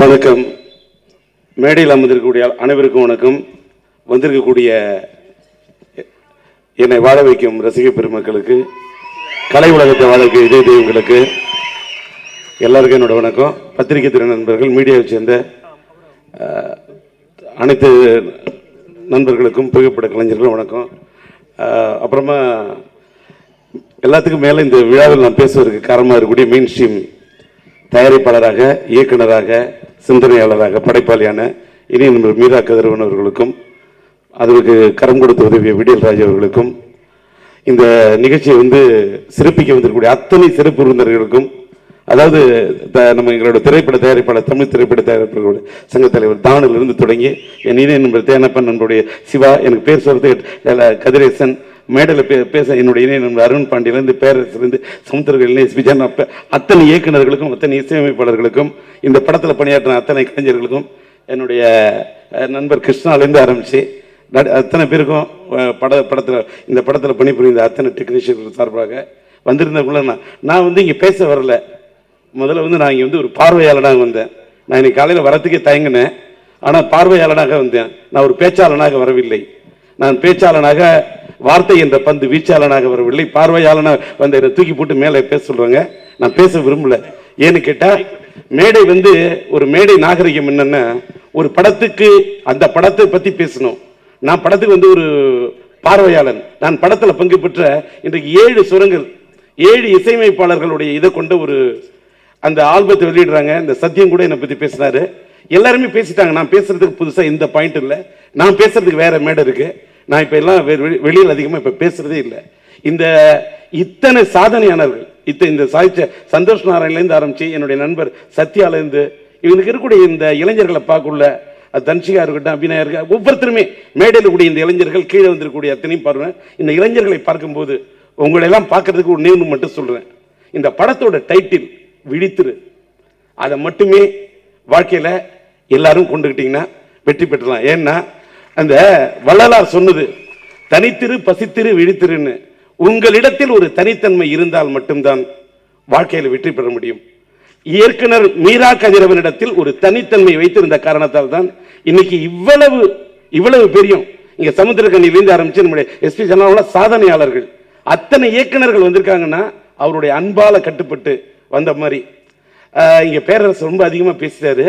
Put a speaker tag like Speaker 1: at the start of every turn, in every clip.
Speaker 1: வணக்கம் மேடையில் அமர்ந்திருக்கக்கூடிய அனைவருக்கும் வணக்கம் வந்திருக்கக்கூடிய என்னை வாழ வைக்கும் ரசிக பெருமக்களுக்கு கலை உலகத்தை வாழ வைக்கும் இதய தெய்வங்களுக்கு எல்லாருக்கும் என்னோட வணக்கம் பத்திரிகை துறை நண்பர்கள் மீடியாவை சேர்ந்த அஹ், அனைத்து நண்பர்களுக்கும் புகைப்பட கலைஞர்களும் வணக்கம் அஹ், அப்புறமா எல்லாத்துக்கும் மேலே இந்த விழாவில் நான் பேசுவதற்கு காரணமாக இருக்கக்கூடிய மெயின் ஸ்ட்ரீம் தயாரிப்பாளராக இயக்குனராக சிந்தனையாளராக படைப்பாளியான இனி நண்பர் மீரா கதிரவன் அவர்களுக்கும் அதற்கு கரம் கொடுத்து உதவிய விடியல் ராஜ் அவர்களுக்கும் இந்த நிகழ்ச்சியை வந்து சிறப்பிக்க வந்திருக்கக்கூடிய அத்தனை சிறப்பு விருந்தினர்களுக்கும் அதாவது த- நம்ம எங்களோட திரைப்பட தயாரிப்பாளர் தமிழ் திரைப்பட தயாரிப்பாளர்களுடைய சங்க தலைவர் தானிலிருந்து தொடங்கி என் இணைய நண்பர் தேனப்பன் நண்பருடைய சிவா எனக்கு பேர் சொல்றது எல- கதிரேசன் மேடையில் பே பேச என்னுடைய இணைய நண்பர் அருண் பாண்டியிலேருந்து பேரரசிலிருந்து சமுத்திரர்கள் எஸ் விஜயன் அப்ப அத்தனை இயக்குனர்களுக்கும் அத்தனை இசையமைப்பாளர்களுக்கும் இந்த படத்தில் பணியாற்றின அத்தனை கலைஞர்களுக்கும் என்னுடைய அஹ், நண்பர் கிருஷ்ணாலேருந்து ஆரம்பிச்சு நட- அத்தனை பேருக்கும் அஹ், பட படத்தில் இந்த படத்தில் பணிபுரிந்த அத்தனை டெக்னீஷியர்கள் சார்பாக வந்திருந்தவங்கள நான் நான் வந்து இங்கே பேச வரல முதல்ல வந்து நான் இங்கே வந்து ஒரு பார்வையாளனாக வந்தேன் நான் இன்னைக்கு காலையில் வரத்துக்கே தயங்கினேன் ஆனால் பார்வையாளனாக வந்தேன் நான் ஒரு பேச்சாளனாக வரவில்லை நான் பேச்சாளனாக வார்த்தை என்ற பந்து வீச்சாளனாக வரவில்லை பார்வையாளனாக வந்து என்னை தூக்கி போட்டு மேலே பேச சொல்றாங்க நான் பேச விரும்பல ஏன்னு கேட்டா மேடை வந்து ஒரு மேடை நாகரிகம் என்னன்னா ஒரு படத்துக்கு அந்த படத்தை பத்தி பேசணும் நான் படத்துக்கு வந்து ஒரு பார்வையாளன் நான் படத்துல பங்கு பெற்ற இன்றைக்கு ஏழு சுரங்கள் ஏழு இசையமைப்பாளர்களுடைய இதை கொண்ட ஒரு அந்த ஆல்பத்தை வெளியிடுறாங்க இந்த சத்தியம் கூட என்னை பத்தி பேசினாரு எல்லாருமே பேசிட்டாங்க நான் பேசுறதுக்கு புதுசா இந்த பாயிண்ட் இல்லை நான் பேசுறதுக்கு வேற மேடை இருக்கு நான் இப்ப எல்லாம் வெ- வெளி- வெளியில் அதிகமா இப்ப பேசுறதே இல்லை இந்த இத்தனை சாதனையாளர்கள் இத்த இந்த சாதிச்ச சந்தோஷ் நாராயண்லேருந்து ஆரம்பிச்சு என்னுடைய நண்பர் சத்யாலேருந்து இவனுக்கு இருக்கக்கூடிய இந்த இளைஞர்களை பார்க்கல அது தன்ஷிகா இருக்கட்டும் அபிநயா இருக்கட்டும் ஒவ்வொருத்தருமே மேடையில் கூடிய இந்த இளைஞர்கள் கீழே வந்திருக்கக்கூடிய அத்தனையும் பாருங்க இந்த இளைஞர்களை பார்க்கும்போது உங்களை எல்லாம் பார்க்கறதுக்கு ஒரு நேர்வு மட்டும் சொல்றேன் இந்த படத்தோட டைட்டில் விழித்திரு அதை மட்டுமே வாழ்க்கையில எல்லாரும் கொண்டுக்கிட்டீங்கன்னா வெற்றி பெற்றலாம் ஏன்னா அந்த வள்ளலார் சொன்னது தனித்திரு பசித்திரு விழித்திருன்னு உங்களிடத்தில் ஒரு தனித்தன்மை இருந்தால் மட்டும்தான் வாழ்க்கையில வெற்றி பெற முடியும் இயக்குனர் மீரா கதிரவனிடத்தில் ஒரு தனித்தன்மை வைத்திருந்த காரணத்தால் தான் இன்னைக்கு இவ்வளவு இவ்வளவு பெரியும் இங்க சமுத்திரக்கண்ணிலிருந்து ஆரம்பிச்சு நம்முடைய எஸ்பி ஜனாவோட சாதனையாளர்கள் அத்தனை இயக்குனர்கள் வந்திருக்காங்கன்னா அவருடைய அன்பால கட்டுப்பட்டு வந்த மாதிரி ஆஹ் இங்க பேரரசு ரொம்ப அதிகமா பேசிட்டாரு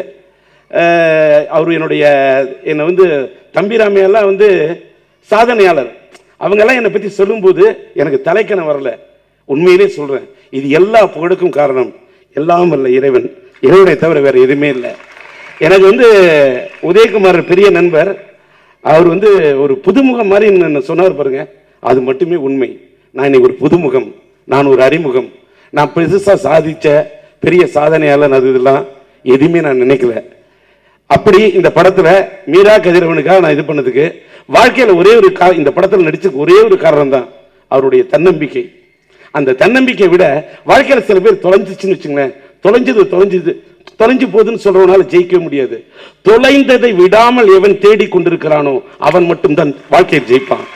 Speaker 1: ஆஹ் அவர் என்னுடைய என்னை வந்து தம்பிராமையெல்லாம் வந்து சாதனையாளர் அவங்கெல்லாம் என்னை பத்தி சொல்லும்போது எனக்கு தலைக்கணம் வரல உண்மையிலே சொல்றேன் இது எல்லா புகழுக்கும் காரணம் எல்லாம் அல்ல இறைவன் இறைவனை தவிர வேற எதுவுமே இல்லை எனக்கு வந்து உதயகுமார் பெரிய நண்பர் அவர் வந்து ஒரு புதுமுகம் மாதிரி என்ன சொன்னார் பாருங்க அது மட்டுமே உண்மை நான் இன்னைக்கு ஒரு புதுமுகம் நான் ஒரு அறிமுகம் நான் பெருசா சாதிச்ச பெரிய சாதனையாளன் அது இதெல்லாம் எதுவுமே நான் நினைக்கல அப்படி இந்த படத்துல மீரா கதிரவனுக்காக நான் இது பண்ணதுக்கு வாழ்க்கையில ஒரே ஒரு கா இந்த படத்துல நடிச்சதுக்கு ஒரே ஒரு காரணம் தான் அவருடைய தன்னம்பிக்கை அந்த தன்னம்பிக்கையை விட வாழ்க்கையில சில பேர் தொலைஞ்சிச்சுன்னு வச்சுங்களேன் தொலைஞ்சது தொலைஞ்சது தொலைஞ்சு போகுதுன்னு சொல்றவனால ஜெயிக்கவே முடியாது தொலைந்ததை விடாமல் எவன் தேடி கொண்டிருக்கிறானோ அவன் மட்டும்தான் வாழ்க்கையில் ஜெயிப்பான்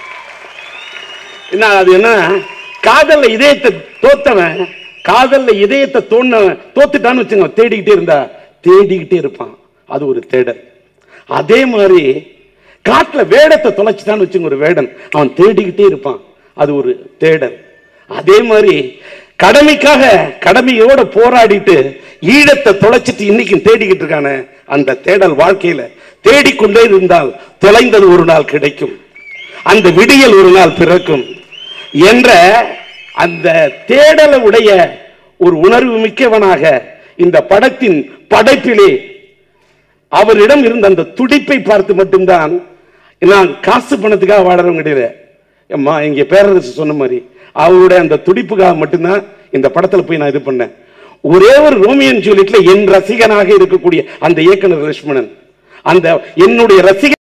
Speaker 1: என்ன அது என்ன காதல்ல இதயத்தை தோத்தவன் காதல்ல இதயத்தை தோணவன் தோத்துட்டான்னு வச்சுங்க தேடிக்கிட்டே இருந்தா தேடிக்கிட்டே இருப்பான் அது ஒரு தேடல் அதே மாதிரி காட்டுல வேடத்தை தொலைச்சிட்டான்னு வச்சுங்க ஒரு வேடன் அவன் தேடிக்கிட்டே இருப்பான் அது ஒரு தேடல் அதே மாதிரி கடமைக்காக கடமையோட போராடிட்டு ஈழத்தை தொலைச்சிட்டு இன்னைக்கு தேடிக்கிட்டு இருக்கானே அந்த தேடல் வாழ்க்கையில தேடிக்கொண்டே இருந்தால் தொலைந்தது ஒரு நாள் கிடைக்கும் அந்த விடியல் ஒரு நாள் பிறக்கும் என்ற அந்த தேடலை உடைய ஒரு உணர்வு மிக்கவனாக இந்த படத்தின் படைப்பிலே அவரிடம் இருந்த அந்த துடிப்பை பார்த்து மட்டும்தான் நான் காசு பணத்துக்காக வாழறவங்க கிடையாது அம்மா இங்க பேரரசு சொன்ன மாதிரி அவருடைய அந்த துடிப்புக்காக மட்டும்தான் இந்த படத்துல போய் நான் இது பண்ணேன் ஒரே ஒரு ரோமியன் ஜூலியட்ல என் ரசிகனாக இருக்கக்கூடிய அந்த இயக்குனர் லட்சுமணன் அந்த என்னுடைய ரசிக